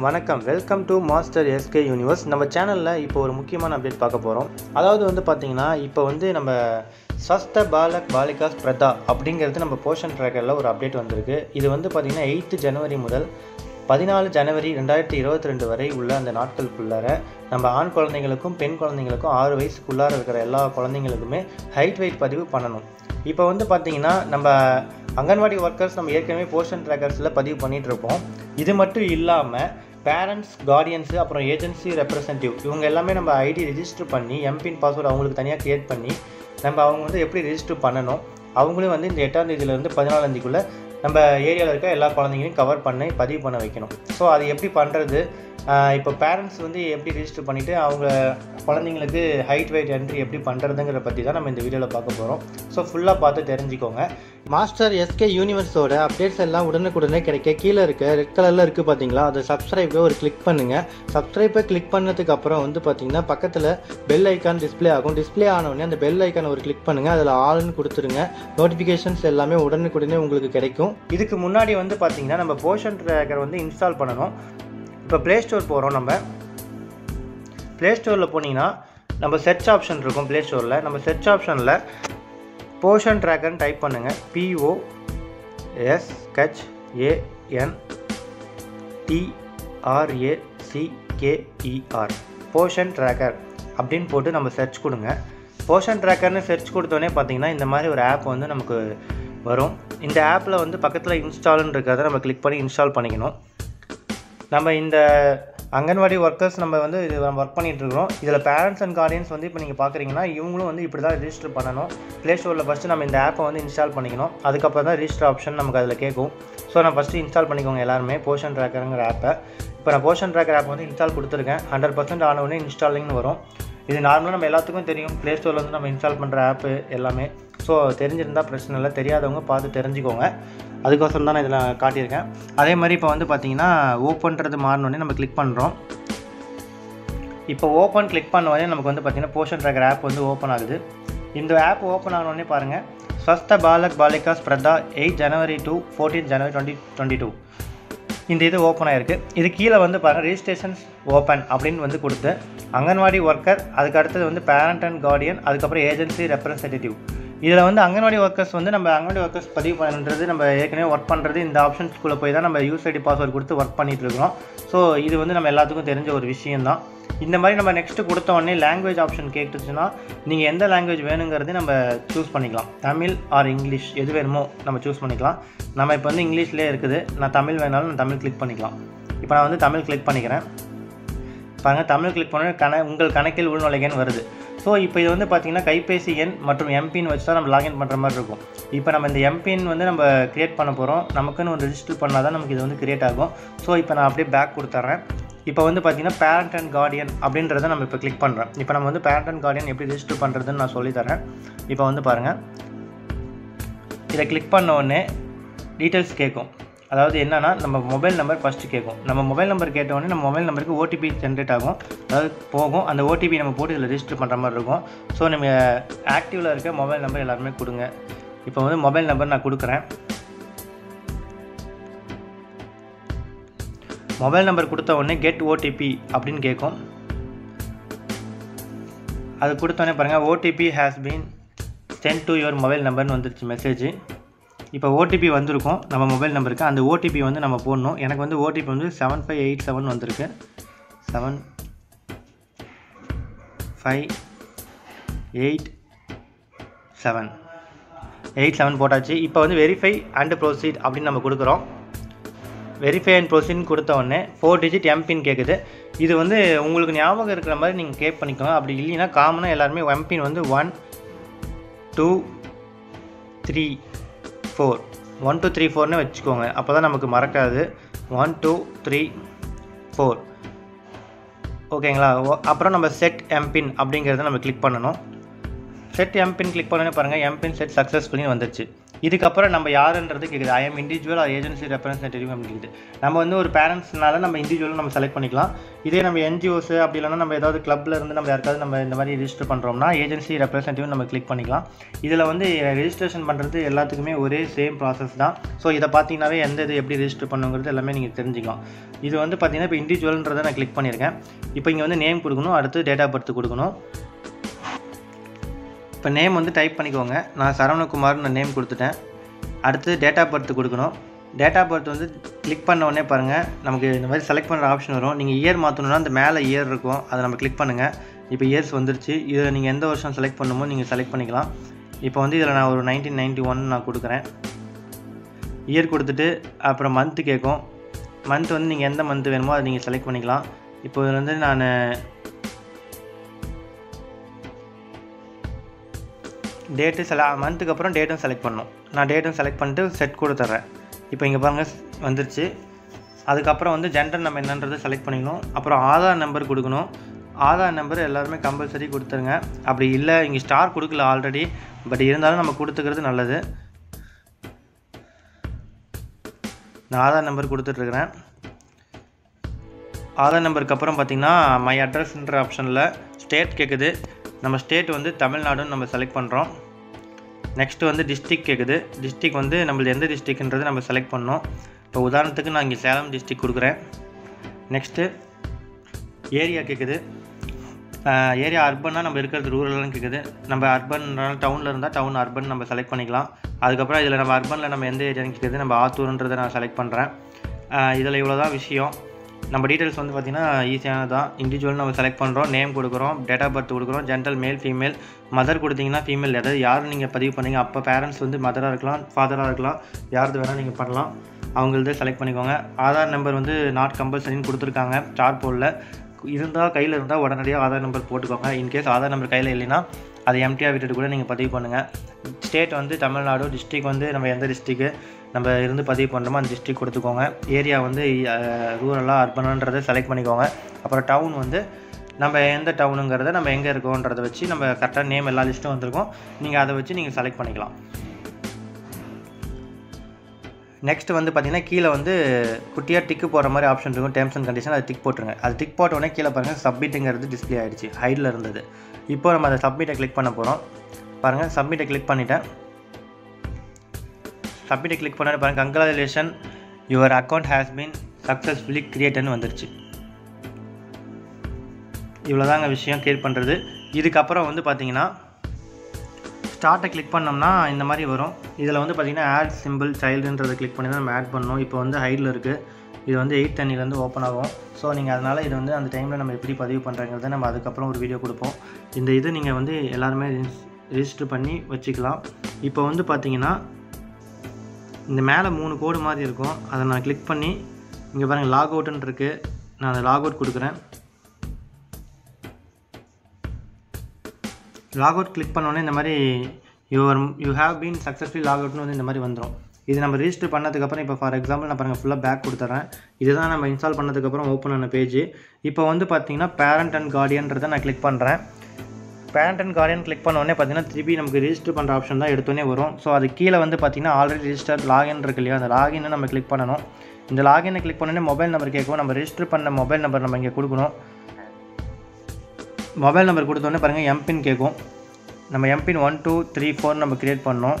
வணக்கம் welcome to master SK universe நம்ம சேனலில் இப்போ ஒரு முக்கியமான அப்டேட் பார்க்க போகிறோம் அதாவது வந்து பார்த்தீங்கன்னா இப்போ வந்து நம்ம ஸ்வஸ்த பாலக் பாலிகாஸ் பிரதா அப்படிங்கிறது நம்ம போஷன் ட்ராக்கரில் ஒரு அப்டேட் வந்திருக்கு இது வந்து பார்த்திங்கன்னா எயித்து ஜனவரி முதல் பதினாலு ஜனவரி ரெண்டாயிரத்தி இருபத்தி ரெண்டு வரை உள்ள அந்த நாட்களுக்குள்ளார நம்ம ஆண் குழந்தைங்களுக்கும் பெண் குழந்தைங்களுக்கும் ஆறு வயசுக்குள்ளார இருக்கிற எல்லா குழந்தைங்களுக்குமே ஹைட் வெயிட் பதிவு பண்ணணும் இப்போ வந்து பார்த்தீங்கன்னா நம்ம அங்கன்வாடி ஒர்க்கர்ஸ் நம்ம ஏற்கனவே போர்ஷன் ட்ராக்கர்ஸில் பதிவு பண்ணிட்டு இருப்போம் இது மட்டும் இல்லாமல் பேரண்ட்ஸ் கார்டியன்ஸு அப்புறம் ஏஜென்சி ரெப்ரசன்டேட்டிவ் இவங்க எல்லாமே நம்ம ஐடி ரெஜிஸ்டர் பண்ணி எம்பின் பாஸ்வேர்டு அவங்களுக்கு தனியாக க்ரியேட் பண்ணி நம்ம அவங்க வந்து எப்படி ரெஜிஸ்டர் பண்ணணும் அவங்களும் வந்து இந்த எட்டாம் தேதியிலேருந்து பதினாலாந்தேதிக்குள்ளே நம்ம ஏரியாவில் இருக்க எல்லா குழந்தைங்களையும் கவர் பண்ணி பதிவு பண்ண வைக்கணும் ஸோ அது எப்படி பண்ணுறது இப்போ பேரண்ட்ஸ் வந்து எப்படி ரெஜிஸ்டர் பண்ணிவிட்டு அவங்க குழந்தைங்களுக்கு ஹைட் வெயிட் என்ட்ரி எப்படி பண்ணுறதுங்கிற பற்றி தான் நம்ம இந்த வீடியோவில் பார்க்க போகிறோம் ஸோ ஃபுல்லாக பார்த்து தெரிஞ்சுக்கோங்க மாஸ்டர் எஸ்கே யூனிவர்ஸோட அப்டேட்ஸ் எல்லாம் உடனுக்குடனே கிடைக்க கீழே இருக்க ரெட் கலரில் இருக்குது பார்த்தீங்களா அதை சப்ஸ்கிரைபை ஒரு கிளிக் பண்ணுங்கள் சப்ஸ்கிரைபை கிளிக் பண்ணதுக்கு அப்புறம் வந்து பார்த்தீங்கன்னா பக்கத்தில் பெல் ஐக்கான் டிஸ்ப்ளே ஆகும் டிஸ்ப்ளே ஆனவுடனே அந்த பெல் ஐக்கானை ஒரு கிளிக் பண்ணுங்கள் அதில் ஆல்னு கொடுத்துருங்க நோட்டிஃபிகேஷன்ஸ் எல்லாமே உடனுக்குடனே உங்களுக்கு கிடைக்கும் இதுக்கு முன்னாடி வந்து பார்த்தீங்கன்னா நம்ம போஷன் ட்ராக்கர் வந்து இன்ஸ்டால் பண்ணணும் இப்போ ப்ளே ஸ்டோர் போகிறோம் நம்ம ப்ளே ஸ்டோரில் போனீங்கன்னா நம்ம செர்ச் ஆப்ஷன் இருக்கும் ப்ளே ஸ்டோரில் நம்ம செர்ச் ஆப்ஷனில் போஷன் ட்ராக்கர்னு டைப் பண்ணுங்கள் PO S H AN டிஆர்ஏசிகேஇஆர் Poshan tracker அப்படின்னு போட்டு நம்ம சர்ச் கொடுங்க போஷன் ட்ராக்கர்னு சர்ச் கொடுத்தோடனே பார்த்தீங்கன்னா இந்த மாதிரி ஒரு ஆப் வந்து நமக்கு வரும் இந்த ஆப்பில் வந்து பக்கத்தில் இன்ஸ்டால்னு இருக்கிறத நம்ம கிளிக் பண்ணி இன்ஸ்டால் பண்ணிக்கணும் நம்ம இந்த அங்கன்வாடி ஒர்க்கர்ஸ் நம்ம வந்து இது நம்ம ஒர்க் பண்ணிகிட்டு இருக்கிறோம் இதில் பேரண்ட்ஸ் அண்ட் கார்டியன்ஸ் வந்து இப்போ நீங்கள் பார்க்குறீங்கன்னா இவங்களும் வந்து இப்படி தான் ரிஜிஸ்டர் பண்ணணும் ப்ளே ஸ்டோரில் ஃபஸ்ட்டு நம்ம இந்த ஆப்பை வந்து இன்ஸ்டால் பண்ணிக்கணும் அதுக்கப்புறம் தான் ரிஜிஸ்டர் ஆப்ஷன் நமக்கு அதில் கேட்கும் ஸோ நான் ஃபஸ்ட்டு இன்ஸ்டால் பண்ணிக்கோங்க எல்லாருமே போஷன் ட்ராக்கருங்கிற ஆப்பை இப்போ நான் போஷன் ட்ராக்கர் ஆப் வந்து இன்ஸ்டால் கொடுத்துருக்கேன் ஹண்ட்ரட் பர்சன்ட் ஆனவுடனே இன்ஸ்டாலிங்னு வரும் இது நார்மலாக நம்ம எல்லாத்துக்கும் தெரியும் ப்ளே ஸ்டோரில் வந்து நம்ம இன்ஸ்டால் பண்ணுற ஆப்பு எல்லாமே ஸோ தெரிஞ்சிருந்தால் பிரச்சனை இல்லை தெரியாதவங்க பார்த்து தெரிஞ்சுக்கோங்க அதுக்கோசரம் தான் நான் இதில் காட்டியிருக்கேன் அதே மாதிரி இப்போ வந்து பார்த்தீங்கன்னா ஓப்பன்றது மாறினோடனே நம்ம கிளிக் பண்ணுறோம் இப்போ ஓப்பன் கிளிக் பண்ணோடனே நமக்கு வந்து பார்த்தீங்கன்னா போஷன் ட்ராக்கர் ஆப் வந்து ஓப்பன் ஆகுது இந்த ஆப் ஓப்பன் ஆனோடனே பாருங்கள் ஸ்வஸ்த பாலக் பாலிகாஸ் பிரதா eight January to fourteen January twenty twenty two இந்த இது ஓப்பன் ஆகிருக்கு இது கீழே வந்து பாருங்கள் ரிஜிஸ்ட்ரேஷன்ஸ் ஓப்பன் அப்படின்னு வந்து கொடுத்து அங்கன்வாடி ஒர்க்கர் அதுக்கு அடுத்தது வந்து பேரண்ட் அண்ட் கார்டியன் அதுக்கப்புறம் ஏஜென்சி ரெப்ரசன்டேட்டிவ் இதில் வந்து அங்கன்வாடி ஒர்க்கர்ஸ் வந்து நம்ம அங்கன்வாடி ஒர்க்கர்ஸ் பதிவு பண்ணுறது நம்ம ஏற்கனவே ஒர்க் பண்ணுறது இந்த ஆப்ஷன்ஸ்குள்ளே போய் தான் நம்ம யூஸ் ஐடி பாஸ்வேர்டு கொடுத்து ஒர்க் பண்ணிகிட்டு இருக்கிறோம் ஸோ இது வந்து நம்ம எல்லாத்துக்கும் தெரிஞ்ச ஒரு விஷயம்தான் இந்த மாதிரி நம்ம நெக்ஸ்ட்டு கொடுத்த உடனே லாங்குவேஜ் ஆப்ஷன் கேட்டுச்சுன்னா நீங்கள் எந்த லாங்குவேஜ் வேணுங்கிறதே நம்ம சூஸ் பண்ணிக்கலாம் தமிழ் ஆர் இங்கிலீஷ் எது வேணுமோ நம்ம சூஸ் பண்ணிக்கலாம் நம்ம இப்போ வந்து இங்கிலீஷ்லேயே இருக்குது நான் தமிழ் வேணாலும் நான் தமிழ் கிளிக் பண்ணிக்கலாம் இப்போ நான் வந்து தமிழ் கிளிக் பண்ணிக்கிறேன் பாருங்கள் தமிழ் கிளிக் பண்ண கண உங்கள் கணக்கில் உள்நுழைகன்னு வருது ஸோ இப்போ இது வந்து பார்த்திங்கன்னா கைபேசி எண் மற்றும் எம்பின் வச்சு தான் நம்ம லாகின் பண்ணுற மாதிரி இருக்கும் இப்போ நம்ம இந்த எம்பின் வந்து நம்ம க்ரியேட் பண்ண போகிறோம் நமக்குன்னு ஒரு ரிஜிஸ்டர் பண்ணால் தான் நமக்கு இது வந்து க்ரியேட் ஆகும் ஸோ இப்போ நான் அப்படியே பேக் கொடுத்துட்றேன் இப்போ வந்து பார்த்திங்கன்னா பேரண்ட் அண்ட் கார்டியன் அப்படின்றத நம்ம இப்போ கிளிக் பண்ணுறோம் இப்போ நம்ம வந்து பேரண்ட் அண்ட் கார்டியன் எப்படி ரிஜிஸ்டர் பண்ணுறதுன்னு நான் சொல்லித்தரேன் இப்போ வந்து பாருங்கள் இதை கிளிக் பண்ண உடனே டீட்டெயில்ஸ் கேட்கும் அதாவது என்னென்னா நம்ம மொபைல் நம்பர் ஃபஸ்ட்டு கேட்கும் நம்ம மொபைல் நம்பர் கேட்டோடனே நம்ம மொபைல் நம்பருக்கு ஓடிபி ஜென்ரேட் ஆகும் அதாவது போகும் அந்த ஓடிபி நம்ம போட்டு இதில் ரிஜிஸ்டர் பண்ணுற மாதிரி இருக்கும் ஸோ நம்ம ஆக்டிவில் இருக்க மொபைல் நம்பர் எல்லாருமே கொடுங்க இப்போ வந்து மொபைல் நம்பர் நான் கொடுக்குறேன் மொபைல் நம்பர் கொடுத்த உடனே கெட் ஓடிபி அப்படின்னு கேட்கும் அது கொடுத்தோடனே பாருங்கள் OTP has been sent to your mobile நம்பர்னு வந்துருச்சு மெசேஜ் இப்போ ஓடிபி வந்திருக்கும் நம்ம மொபைல் நம்பருக்கு அந்த ஓடிபி வந்து நம்ம போடணும் எனக்கு வந்து ஓடிபி வந்து செவன் ஃபைவ் எயிட் செவன் வந்திருக்கு seven five eight seven eight seven போட்டாச்சு இப்போ வந்து வெரிஃபை அண்ட் ப்ரோசீட் அப்படின்னு நம்ம கொடுக்குறோம் வெரிஃபை அண்ட் ப்ரோசீட்னு கொடுத்த உடனே ஃபோர் டிஜிட் எம்பின் கேட்குது இது வந்து உங்களுக்கு ஞாபகம் இருக்கிற மாதிரி நீங்கள் கேப் பண்ணிக்கோங்க அப்படி இல்லைன்னா காமனாக எல்லாருமே எம்பின் வந்து one two three four one two three ஃபோர்னு வச்சுக்கோங்க அப்போ தான் நமக்கு மறக்காது ஒன் டூ த்ரீ ஃபோர் ஓகேங்களா அப்புறம் நம்ம செட் எம்பின் அப்படிங்கிறத நம்ம கிளிக் பண்ணணும் செட் எம்பின் கிளிக் பண்ணனே பாருங்கள் எம்பின் செட் சக்ஸஸ்ஃபுல்லின்னு வந்துருச்சு இதுக்கப்புறம் நம்ம யாருன்றது கேட்குது I am individual or agency representative அப்படின்னு நம்ம வந்து ஒரு பேரண்ட்ஸ்னால நம்ம இண்டிவிஜுவல் நம்ம செலக்ட் பண்ணிக்கலாம் இதே நம்ம என்ஜிஓஸ் அப்படி இல்லைன்னா நம்ம ஏதாவது கிளப்ல இருந்து நம்ம யாருக்காவது நம்ம இந்த மாதிரி ரிஜிஸ்டர் பண்ணுறோம்னா ஏஜென்சி ரெப்ரஸன்டேட்டிவ் நம்ம கிளிக் பண்ணிக்கலாம் இதில் வந்து ரெஜிஸ்ட்ரேஷன் பண்ணுறது எல்லாத்துக்குமே ஒரே சேம் ப்ராசஸ் தான் ஸோ இதை பார்த்தீங்கன்னாவே எந்த இது எப்படி ரெஜிஸ்டர் பண்ணுங்கிறது எல்லாமே நீங்கள் தெரிஞ்சுக்கலாம் இது வந்து பார்த்தீங்கன்னா இப்போ இண்டிவிஜுவல்ன்றதை நான் கிளிக் பண்ணியிருக்கேன் இப்போ இங்கே வந்து நேம் கொடுக்கணும் அடுத்து டேட் ஆஃப் பர்த் கொடுக்கணும் இப்போ நேம் வந்து டைப் பண்ணிக்கோங்க நான் சரவணகுமார்னு நான் நேம் கொடுத்துட்டேன் அடுத்து டேட் ஆஃப் பர்த் கொடுக்கணும் டேட் ஆஃப் பர்த் வந்து கிளிக் பண்ண உடனே பாருங்கள் நமக்கு இந்த மாதிரி செலக்ட் பண்ணுற ஆப்ஷன் வரும் நீங்கள் இயர் மாற்றணும்னா அந்த மேலே இயர் இருக்கும் அதை நம்ம கிளிக் பண்ணுங்கள் இப்போ இயர்ஸ் வந்துருச்சு இதில் நீங்கள் எந்த வருஷம் செலக்ட் பண்ணுமோ நீங்கள் செலக்ட் பண்ணிக்கலாம் இப்போ வந்து இதில் நான் ஒரு நைன்டீன் நைன்ட்டி ஒன் நான் கொடுக்குறேன் இயர் கொடுத்துட்டு அப்புறம் மந்த்து கேட்கும் மந்த் வந்து நீங்கள் எந்த மந்த் வேணுமோ அதை நீங்கள் செலக்ட் பண்ணிக்கலாம் இப்போ இதில் வந்து நான் டேட்டு செல மந்த்துக்கு அப்புறம் டேட்டும் செலக்ட் பண்ணணும் நான் டேட்டும் செலக்ட் பண்ணிட்டு செட் கொடுத்துட்றேன் இப்போ இங்கே பாருங்கள் வந்துருச்சு அதுக்கப்புறம் வந்து ஜெண்டர் நம்ம என்னன்றது செலக்ட் பண்ணிக்கணும் அப்புறம் ஆதார் நம்பர் கொடுக்கணும் ஆதார் நம்பர் எல்லாருமே கம்பல்சரி கொடுத்துருங்க அப்படி இல்லை இங்கே ஸ்டார் கொடுக்கல ஆல்ரெடி பட் இருந்தாலும் நம்ம கொடுத்துக்கிறது நல்லது நான் ஆதார் நம்பர் கொடுத்துட்ருக்குறேன் ஆதார் நம்பருக்கு அப்புறம் பார்த்தீங்கன்னா மை அட்ரஸ்ன்ற ஆப்ஷனில் ஸ்டேட் கேட்குது நம்ம ஸ்டேட் வந்து தமிழ்நாடுன்னு நம்ம செலக்ட் பண்ணுறோம் நெக்ஸ்ட்டு வந்து டிஸ்ட்ரிக் கேட்குது டிஸ்ட்ரிக் வந்து நம்மளது எந்த டிஸ்ட்ரிக்ன்றது நம்ம செலக்ட் பண்ணோம் இப்போ உதாரணத்துக்கு நான் இங்கே சேலம் டிஸ்ட்ரிக் கொடுக்குறேன் நெக்ஸ்ட்டு ஏரியா கேட்குது ஏரியா அர்பனாக நம்ம இருக்கிறது ரூரல்னு கேட்குது நம்ம அர்பன் டவுனில் இருந்தால் டவுன் அர்பன் நம்ம செலக்ட் பண்ணிக்கலாம் அதுக்கப்புறம் இதில் நம்ம அர்பனில் நம்ம எந்த ஏரியான்னு கேட்குது நம்ம ஆத்தூர்ன்றதை நான் செலக்ட் பண்ணுறேன் இதில் இவ்வளோ தான் விஷயம் நம்ம டீட்டெயில்ஸ் வந்து பார்த்திங்கன்னா ஈஸியானது தான் இண்டிவிஜுவல் நம்ம செலக்ட் பண்ணுறோம் நேம் கொடுக்குறோம் டேட் ஆஃப் பர்த் கொடுக்குறோம் ஜென்ரல் மேல் ஃபீமேல் மதர் கொடுத்தீங்கன்னா ஃபீமேல் எதாவது யார் நீங்கள் பதிவு பண்ணீங்க அப்போ பேரண்ட்ஸ் வந்து மதராக இருக்கலாம் ஃபாதராக இருக்கலாம் யாரது வேணால் நீங்கள் பண்ணலாம் அவங்களதே செலக்ட் பண்ணிக்கோங்க ஆதார் நம்பர் வந்து நாட் கம்பல்சரின்னு கொடுத்துருக்காங்க சார்ட் போர்டில் இருந்தால் கையில் இருந்தால் உடனடியாக ஆதார் நம்பர் போட்டுக்கோங்க இன்கேஸ் ஆதார் நம்பர் கையில் இல்லைன்னா அதை எம்டியாக விட்டுட்டு கூட நீங்கள் பதிவு பண்ணுங்கள் ஸ்டேட் வந்து தமிழ்நாடு டிஸ்ட்ரிக் வந்து நம்ம எந்த டிஸ்ட்ரிக்கு நம்ம இருந்து பதிவு பண்ணுறோமோ அந்த டிஸ்ட்ரிக் கொடுத்துக்கோங்க ஏரியா வந்து ரூரலாக அர்பனான்றதை செலக்ட் பண்ணிக்கோங்க அப்புறம் டவுன் வந்து நம்ம எந்த டவுனுங்கிறத நம்ம எங்கே இருக்கோன்றதை வச்சு நம்ம கரெக்டாக நேம் எல்லா லிஸ்ட்டும் வந்திருக்கும் நீங்கள் அதை வச்சு நீங்கள் செலக்ட் பண்ணிக்கலாம் நெக்ஸ்ட் வந்து பார்த்தீங்கன்னா கீழே வந்து குட்டியாக டிக்கு போடுற மாதிரி ஆப்ஷன் இருக்கும் டேர்ம்ஸ் அண்ட் கண்டிஷன் அது டிக் போட்டுருங்க அது டிக் போட்ட உடனே கீழே பாருங்கள் சப்மிட்டுங்கிறது டிஸ்பிளே ஆகிடுச்சு ஹைடில் இருந்தது இப்போ நம்ம அதை சப்மிட்டை கிளிக் பண்ண போகிறோம் பாருங்கள் சப்மிட்டை கிளிக் பண்ணிட்டேன் சப்மிட்டை கிளிக் பண்ண பாருங்கள் congratulation your account has been successfully கிரியேட்டட்னு வந்துருச்சு இவ்வளோதாங்க விஷயம் கிரியேட் பண்ணுறது இதுக்கப்புறம் வந்து பார்த்தீங்கன்னா ஸ்டார்ட்டை கிளிக் பண்ணோம்னா இந்த மாதிரி வரும் இதில் வந்து பார்த்திங்கன்னா ஆட் சிம்பிள் சைல்டுன்றதை கிளிக் பண்ணி தான் நம்ம ஆட் பண்ணணும் இப்போ வந்து ஹைடில் இருக்குது இது வந்து எயிட் தண்ணிலேருந்து ஓப்பன் ஆகும் ஸோ நீங்கள் அதனால் இது வந்து அந்த டைமில் நம்ம எப்படி பதிவு பண்ணுறங்கிறத நம்ம அதுக்கப்புறம் ஒரு வீடியோ கொடுப்போம் இந்த இது நீங்கள் வந்து எல்லாருமே ரிஜிஸ்டர் பண்ணி வச்சுக்கலாம் இப்போ வந்து பார்த்தீங்கன்னா இந்த மேலே மூணு கோடு மாதிரி இருக்கும் அதை நான் கிளிக் பண்ணி இங்கே பாருங்கள் லாக் அவுட்டுன்னு இருக்குது நான் அதை லாக் அவுட் கொடுக்குறேன் லாக் அவுட் கிளிக் பண்ணோன்னே இந்த மாதிரி your you have been successfully log அவுட்னு வந்து இந்த மாதிரி வந்துடும் இது நம்ம ரிஜிஸ்டர் பண்ணதுக்கப்புறம் இப்போ ஃபார் எக்ஸாம்பிள் நான் பாருங்கள் ஃபுல்லாக பேக் கொடுத்துட்றேன் இதுதான் நம்ம இன்ஸ்டால் பண்ணதுக்கப்புறம் ஓப்பன் ஆன பேஜ் இப்போ வந்து பார்த்தீங்கன்னா பேரண்ட் அண்ட் கார்டியன்றதை நான் கிளிக் பண்ணுறேன் பேரண்ட் அண்ட் கார்டியன் கிளிக் பண்ணோடனே பார்த்தீங்கன்னா திருப்பி நமக்கு ரிஜிஸ்டர் பண்ணுற ஆப்ஷன் தான் எடுத்தோடனே வரும் ஸோ அது கீழே வந்து பார்த்தீங்கன்னா ஆல்ரெடி ரிஜிஸ்டர் லாகின் இருக்கு இல்லையா அந்த லாகினை நம்ம கிளிக் பண்ணணும் இந்த லாகினை கிளிக் பண்ணோடனே மொபைல் நம்பர் கேட்கும் நம்ம ரிஜிஸ்டர் பண்ண மொபைல் நம்பர் நம்ம இங்கே கொடுக்கணும் மொபைல் நம்பர் கொடுத்தோடனே பாருங்கள் எம்பின் கேட்கும் நம்ம MPIN one two three four நம்ம க்ரியேட் பண்ணோம்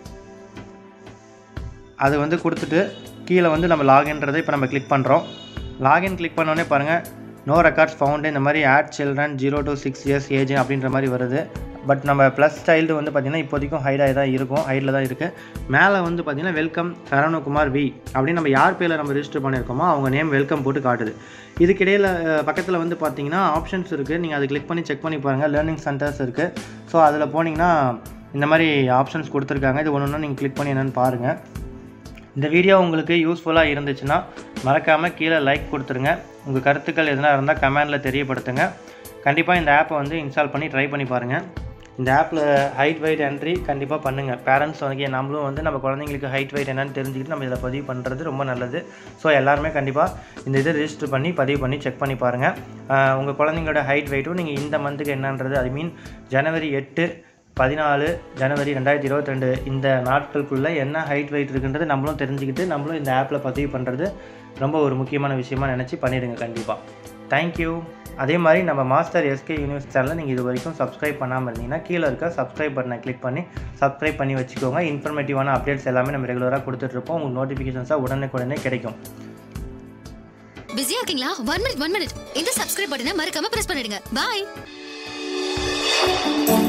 அது வந்து கொடுத்துட்டு கீழே வந்து நம்ம லாகின்றதை இப்போ நம்ம கிளிக் பண்ணுறோம் லாகின் கிளிக் பண்ணோடனே பாருங்கள் நோ ரெக்கார்ட்ஸ் ஃபவுண்டு இந்த மாதிரி add children zero to six years age அப்படின்ற மாதிரி வருது பட் நம்ம ப்ளஸ் சைல்டு வந்து பார்த்திங்கன்னா இப்போதைக்கும் ஹைடாக தான் இருக்கும் ஹைடில் தான் இருக்குது மேலே வந்து பார்த்திங்கன்னா வெல்கம் சரவணகுமார் வி அப்படின்னு நம்ம யார் பேரில் நம்ம ரிஜிஸ்டர் பண்ணியிருக்கோமோ அவங்க நேம் வெல்கம் போட்டு காட்டுது இதுக்கிடையில் பக்கத்தில் வந்து பார்த்தீங்கன்னா ஆப்ஷன்ஸ் இருக்குது நீங்கள் அதை கிளிக் பண்ணி செக் பண்ணி பாருங்கள் லேர்னிங் சென்டர்ஸ் இருக்குது ஸோ அதில் போனீங்கன்னா இந்த மாதிரி ஆப்ஷன்ஸ் கொடுத்துருக்காங்க இது ஒன்று ஒன்று நீங்கள் கிளிக் பண்ணி என்னென்னு பாருங்கள் இந்த வீடியோ உங்களுக்கு யூஸ்ஃபுல்லாக இருந்துச்சுன்னா மறக்காமல் கீழே லைக் கொடுத்துருங்க உங்கள் கருத்துக்கள் எதனா இருந்தால் கமெண்டில் தெரியப்படுத்துங்க கண்டிப்பாக இந்த ஆப்பை வந்து இன்ஸ்டால் பண்ணி ட்ரை பண்ணி பாருங்கள் இந்த ஆப்பில் ஹைட் வெயிட் என்ட்ரி கண்டிப்பாக பண்ணுங்கள் பேரண்ட்ஸ் வந்து நம்மளும் வந்து நம்ம குழந்தைங்களுக்கு ஹைட் வெயிட் என்னன்னு தெரிஞ்சுக்கிட்டு நம்ம இதில் பதிவு பண்ணுறது ரொம்ப நல்லது ஸோ எல்லாருமே கண்டிப்பாக இந்த இதை ரிஜிஸ்டர் பண்ணி பதிவு பண்ணி செக் பண்ணி பாருங்கள் உங்கள் குழந்தைங்களோட ஹைட் வெயிட்டும் நீங்கள் இந்த மந்த்துக்கு என்னன்றது ஐ மீன் ஜனவரி எட்டு பதினாலு ஜனவரி ரெண்டாயிரத்தி இருபத்தி ரெண்டு இந்த நாட்களுக்குள்ளே என்ன ஹைட் வெயிட் இருக்குன்றது நம்மளும் தெரிஞ்சுக்கிட்டு நம்மளும் இந்த ஆப்பில் பதிவு பண்ணுறது ரொம்ப ஒரு முக்கியமான விஷயமா நினச்சி பண்ணிடுங்க கண்டிப்பாக தேங்க்யூ அதே மாதிரி நம்ம மாஸ்டர் எஸ்கே யூனிவர்ஸ் சேனலை நீங்கள் இது வரைக்கும் சப்ஸ்கிரைப் பண்ணாமல் இருந்தீங்கன்னா கீழே இருக்க சப்ஸ்கிரைப் பட்டனை கிளிக் பண்ணி சப்ஸ்கிரைப் பண்ணி வச்சுக்கோங்க இன்ஃபர்மேட்டிவான அப்டேட்ஸ் எல்லாமே நம்ம ரெகுலராக கொடுத்துட்ருப்போம் உங்களுக்கு நோட்டிஃபிகேஷன்ஸாக உடனே கிடைக்கும் பிஸியா இருக்கீங்களா ஒன் மினிட் ஒன் மினிட் இந்த சப்ஸ்கிரைப் பட்டனை மறக்காம பிரஸ் பண்ணிடுங்க பாய்